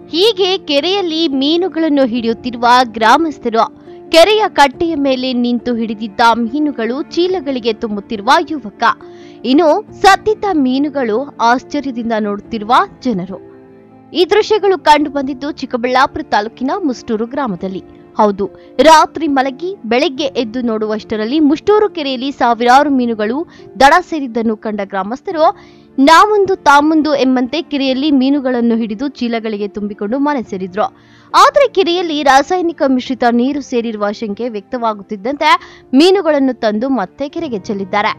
ಹೀಗೆ ಕೆರೆಯಲ್ಲಿ ಮೀನುಗಳನ್ನು ಹಿಡಿಯುತ್ತಿರುವ ಗ್ರಾಮಸ್ಥರು ಕೆರೆಯ ಕಟ್ಟೆಯ ಮೇಲೆ ನಿಂತು ಹಿಡಿದಿದ್ದ ಮೀನುಗಳು ಚೀಲಗಳಿಗೆ ತುಂಬುತ್ತಿರುವ ಯುವಕ ಇನ್ನು ಸತ್ತಿದ್ದ ಮೀನುಗಳು ಆಶ್ಚರ್ಯದಿಂದ ನೋಡುತ್ತಿರುವ ಜನರು ಈ ದೃಶ್ಯಗಳು ಕಂಡು ಬಂದಿದ್ದು ಚಿಕ್ಕಬಳ್ಳಾಪುರ ತಾಲೂಕಿನ ಮುಷ್ಟೂರು ಗ್ರಾಮದಲ್ಲಿ ಹೌದು ರಾತ್ರಿ ಮಲಗಿ ಬೆಳಗ್ಗೆ ಎದ್ದು ನೋಡುವಷ್ಟರಲ್ಲಿ ಮುಷ್ಟೂರು ಕೆರೆಯಲ್ಲಿ ಸಾವಿರಾರು ಮೀನುಗಳು ದಡ ಸೇರಿದ್ದನ್ನು ಕಂಡ ಗ್ರಾಮಸ್ಥರು ನಾಮುಂದು ತಾಮುಂದು ಎಂಬಂತೆ ಕೆರೆಯಲ್ಲಿ ಮೀನುಗಳನ್ನು ಹಿಡಿದು ಚೀಲಗಳಿಗೆ ತುಂಬಿಕೊಂಡು ಮನೆ ಸೇರಿದ್ರು ಆದರೆ ಕೆರೆಯಲ್ಲಿ ರಾಸಾಯನಿಕ ಮಿಶ್ರಿತ ನೀರು ಸೇರಿರುವ ಶಂಕೆ ವ್ಯಕ್ತವಾಗುತ್ತಿದ್ದಂತೆ ಮೀನುಗಳನ್ನು ತಂದು ಮತ್ತೆ ಕೆರೆಗೆ ಚೆಲ್ಲಿದ್ದಾರೆ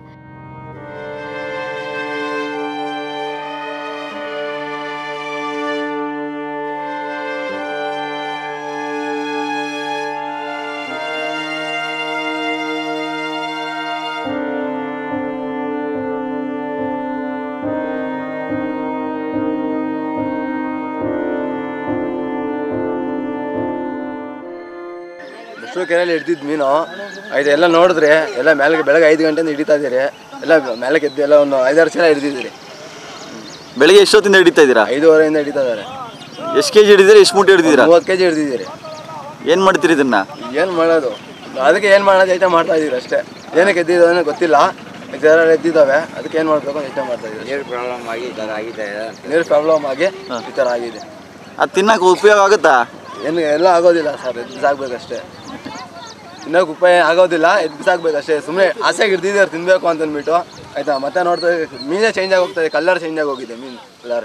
ಮುಸ್ರು ಕೆರೆಯಲ್ಲಿ ಹಿಡ್ದಿದ್ದು ಮೀನು ಇದೆಲ್ಲ ನೋಡಿದ್ರೆ ಎಲ್ಲ ಮೇಲಕ್ಕೆ ಬೆಳಗ್ಗೆ ಐದು ಗಂಟೆಯಿಂದ ಹಿಡಿತಾ ಇದ್ದೀರಿ ಎಲ್ಲ ಮೇಲಕ್ಕೆ ಎದ್ದು ಎಲ್ಲ ಒಂದು ಐದಾರು ಸಲ ಹಿಡಿದಿದ್ದೀರಿ ಬೆಳಿಗ್ಗೆ ಎಷ್ಟೊತ್ತಿಂದ ಹಿಡಿತಾ ಇದ್ದೀರಾ ಐದೂವರೆಯಿಂದ ಹಿಡಿತಾ ಇದ್ದಾರೆ ಎಷ್ಟು ಕೆಜಿ ಹಿಡಿದಿರಾ ಎಷ್ಟು ಮೂಟೆ ಹಿಡಿದಿರಾ ಮೂವತ್ತು ಕೆ ಜಿ ಹಿಡಿದಿದ್ದೀರಿ ಏನ್ ಮಾಡ್ತೀರಿ ಇದನ್ನ ಏನು ಮಾಡೋದು ಅದಕ್ಕೆ ಏನು ಮಾಡೋದು ಐಟಮ್ ಮಾಡ್ತಾ ಇದೀವಿ ಅಷ್ಟೇ ಏನಕ್ಕೆ ಎದ್ದಿದ್ದಾವೆ ಗೊತ್ತಿಲ್ಲ ಇದೆಲ್ಲ ಎದ್ದಿದ್ದಾವೆ ಅದಕ್ಕೆ ಏನು ಮಾಡಬೇಕು ಅಂತ ಐಟಮ್ ಮಾಡ್ತಾ ಇದೀವಿ ನೀರು ಪ್ರಾಬ್ಲಮ್ ಆಗಿ ಈ ಥರ ಆಗಿದೆ ನೀರು ಪ್ರಾಬ್ಲಮ್ ಆಗಿ ಈ ಥರ ಆಗಿದೆ ಅದು ತಿನ್ನಕ್ಕೆ ಉಪಯೋಗ ಆಗುತ್ತಾ ಏನು ಎಲ್ಲ ಆಗೋದಿಲ್ಲ ಸರ್ ಎದ್ದು ಬಿಸಾಕ್ಬೇಕಷ್ಟೇ ತಿನ್ನೋಕೆ ಉಪಾಯ ಆಗೋದಿಲ್ಲ ಎದ್ದು ಬಿಸಾಕ್ಬೇಕಷ್ಟೇ ಸುಮ್ಮನೆ ಆಸೆಗೆ ಹಿಡ್ದಿದ್ದಾರೆ ತಿನ್ನಬೇಕು ಅಂತ ಅಂದ್ಬಿಟ್ಟು ಆಯ್ತಾ ಮತ್ತೆ ನೋಡ್ತಾ ಮೀನೇ ಚೇಂಜ್ ಆಗಿ ಹೋಗ್ತದೆ ಕಲ್ಲರ್ ಚೇಂಜ್ ಆಗಿ ಹೋಗಿದೆ ಮೀನು ಕಲರ್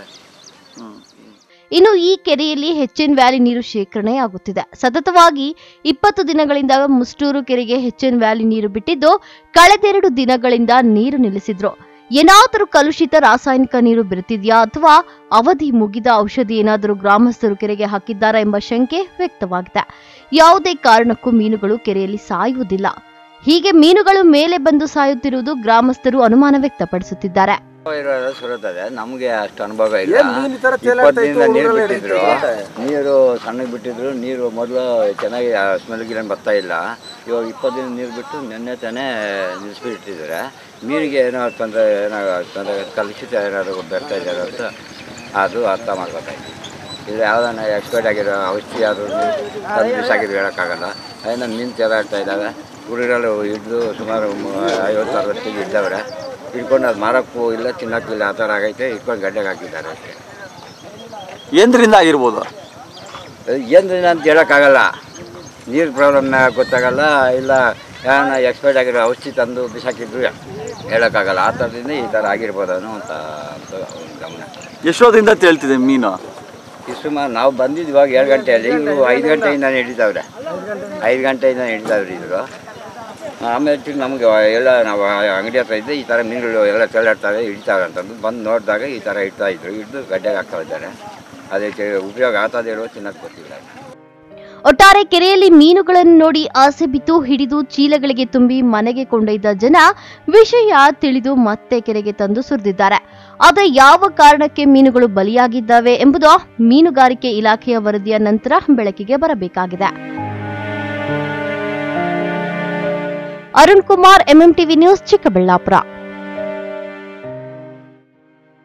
ಇನ್ನು ಈ ಕೆರೆಯಲ್ಲಿ ಎನ್ ವ್ಯಾಲಿ ನೀರು ಶೇಖರಣೆಯಾಗುತ್ತಿದೆ ಸತತವಾಗಿ ಇಪ್ಪತ್ತು ದಿನಗಳಿಂದ ಮುಷ್ಟೂರು ಕೆರೆಗೆ ಎನ್ ವ್ಯಾಲಿ ನೀರು ಬಿಟ್ಟಿದ್ದು ಕಳೆದೆರಡು ದಿನಗಳಿಂದ ನೀರು ನಿಲ್ಲಿಸಿದ್ರು ಏನಾದರೂ ಕಲುಷಿತ ರಾಸಾಯನಿಕ ನೀರು ಬೆರೆತಿದ್ಯಾ ಅಥವಾ ಅವಧಿ ಮುಗಿದ ಔಷಧಿ ಏನಾದರೂ ಗ್ರಾಮಸ್ಥರು ಕೆರೆಗೆ ಹಾಕಿದ್ದಾರಾ ಎಂಬ ಶಂಕೆ ವ್ಯಕ್ತವಾಗಿದೆ ಯಾವುದೇ ಕಾರಣಕ್ಕೂ ಮೀನುಗಳು ಕೆರೆಯಲ್ಲಿ ಸಾಯುವುದಿಲ್ಲ ಹೀಗೆ ಮೀನುಗಳು ಮೇಲೆ ಬಂದು ಸಾಯುತ್ತಿರುವುದು ಗ್ರಾಮಸ್ಥರು ಅನುಮಾನ ವ್ಯಕ್ತಪಡಿಸುತ್ತಿದ್ದಾರೆ ಇರೋದು ಸುರುತ್ತದೆ ನಮಗೆ ಅಷ್ಟು ಅನುಭವ ಇಲ್ಲ ಇಪ್ಪತ್ತು ದಿನದಿಂದ ನೀರು ಬಿಟ್ಟಿದ್ರು ನೀರು ಸಣ್ಣಗೆ ಬಿಟ್ಟಿದ್ರು ನೀರು ಮೊದಲು ಚೆನ್ನಾಗಿ ಸ್ಮೆಲ್ ಗಿಲ್ ಬರ್ತಾ ಇಲ್ಲ ಇವಾಗ ಇಪ್ಪತ್ತು ದಿನ ನೀರು ಬಿಟ್ಟು ನೆನ್ನೆ ತಾನೇ ನಿಲ್ಲಿಸ್ಬಿಟ್ಟಿದ್ದಾರೆ ಮೀನಿಗೆ ಏನೋ ತೊಂದರೆ ಏನೋ ತೊಂದರೆ ಕಲುಷಿತ ಏನಾದ್ರು ಬರ್ತಾ ಇದ್ದಾರೆ ಅಂತ ಅದು ಅರ್ಥ ಮಾಡ್ಬೇಕಾಯ್ತು ಇದು ಯಾವ್ದಾನ ಎಕ್ಸ್ಪೈರ್ಡ್ ಆಗಿರೋ ಔಷಧಿ ಆದರೂ ತಂದು ಬಿಸಾಕಿದ್ರು ಹೇಳೋಕ್ಕಾಗಲ್ಲ ಅದನ್ನ ಮೀನು ಚೆಲ್ಲಾಡ್ತಾ ಇದ್ದಾವೆ ಗುಡಿಗಳು ಹಿಡಿದು ಸುಮಾರು ಮೂ- ಐವತ್ತು ಅರವತ್ತು ಕೆ ಜಿ ಇದ್ದವ್ರೆ ಹಿಡ್ಕೊಂಡು ಅದು ಮಾರಕ್ಕೂ ಇಲ್ಲ ತಿನ್ನಕ್ಕೂ ಇಲ್ಲ ಆ ಥರ ಆಗೈತೆ ಇಟ್ಕೊಂಡು ಗಡ್ಡೆಗೆ ಹಾಕಿದ್ದಾರೆ ಅಷ್ಟೇ ಏನ್ರಿಂದ ಆಗಿರ್ಬೋದು ಏನ್ರಿಂದ ಅಂತ ಹೇಳೋಕ್ಕಾಗಲ್ಲ ನೀರು ಪ್ರಾಬ್ಲಮ್ ಗೊತ್ತಾಗಲ್ಲ ಇಲ್ಲ ಯಾರನ್ನ ಎಕ್ಸ್ಪೈರ್ಡ್ ಆಗಿರೋ ಔಷಧಿ ತಂದು ಬಿಸಾಕಿದ್ರು ಹೇಳೋಕ್ಕಾಗಲ್ಲ ಆ ಥರದಿಂದ ಈ ಥರ ಆಗಿರ್ಬೋದೇನೋ ಅಂತ ಅಂತ ಒಂದು ಗಮನ ಎಷ್ಟೊತ್ತಿಂದ ತೇಳ್ತಿದೆ ಮೀನು ಈ ಸುಮಾರು ನಾವು ಬಂದಿದ್ದು ಇವಾಗ ಏಳು ಗಂಟೆಯಲ್ಲಿ ಇವರು ಐದು ಗಂಟೆಯಿಂದ ಹಿಡಿತಾವ್ರೆ ಐದು ಗಂಟೆಯಿಂದ ಹಿಡಿತಾವ್ರಿ ಇದ್ರು ಆಮೇಲೆ ತಿರ್ಗಿ ನಮಗೆ ಎಲ್ಲ ನಾವು ಅಂಗಡಿ ಹತ್ರ ಇದ್ದೆ ಈ ಥರ ಮೀನುಗಳು ಎಲ್ಲ ಚೆಲ್ಲಾಡ್ತವೆ ಹಿಡಿತಾವೆ ಅಂತಂದು ಬಂದು ನೋಡಿದಾಗ ಈ ಥರ ಇಡ್ತಾ ಇದ್ರು ಹಿಡಿದು ಗಡ್ಡೆಗೆ ಹಾಕ್ತಾ ಇದ್ದಾರೆ ಅದಕ್ಕೆ ಉಪಯೋಗ ಆಗ್ತದೆ ಹೇಳುವ ತಿನ್ನಕ್ಕೆ ಗೊತ್ತಿಲ್ಲ ಒಟ್ಟಾರೆ ಕೆರೆಯಲ್ಲಿ ಮೀನುಗಳನ್ನು ನೋಡಿ ಆಸೆ ಬಿದ್ದು ಹಿಡಿದು ಚೀಲಗಳಿಗೆ ತುಂಬಿ ಮನೆಗೆ ಕೊಂಡೊಯ್ದ ಜನ ವಿಷಯ ತಿಳಿದು ಮತ್ತೆ ಕೆರೆಗೆ ತಂದು ಸುರಿದಿದ್ದಾರೆ ಆದರೆ ಯಾವ ಕಾರಣಕ್ಕೆ ಮೀನುಗಳು ಬಲಿಯಾಗಿದ್ದಾವೆ ಎಂಬುದು ಮೀನುಗಾರಿಕೆ ಇಲಾಖೆಯ ವರದಿಯ ನಂತರ ಬೆಳಕಿಗೆ ಬರಬೇಕಾಗಿದೆ ಅರುಣ್ ಕುಮಾರ್ ಎಂಎಂಟಿವಿ ನ್ಯೂಸ್ ಚಿಕ್ಕಬಳ್ಳಾಪುರ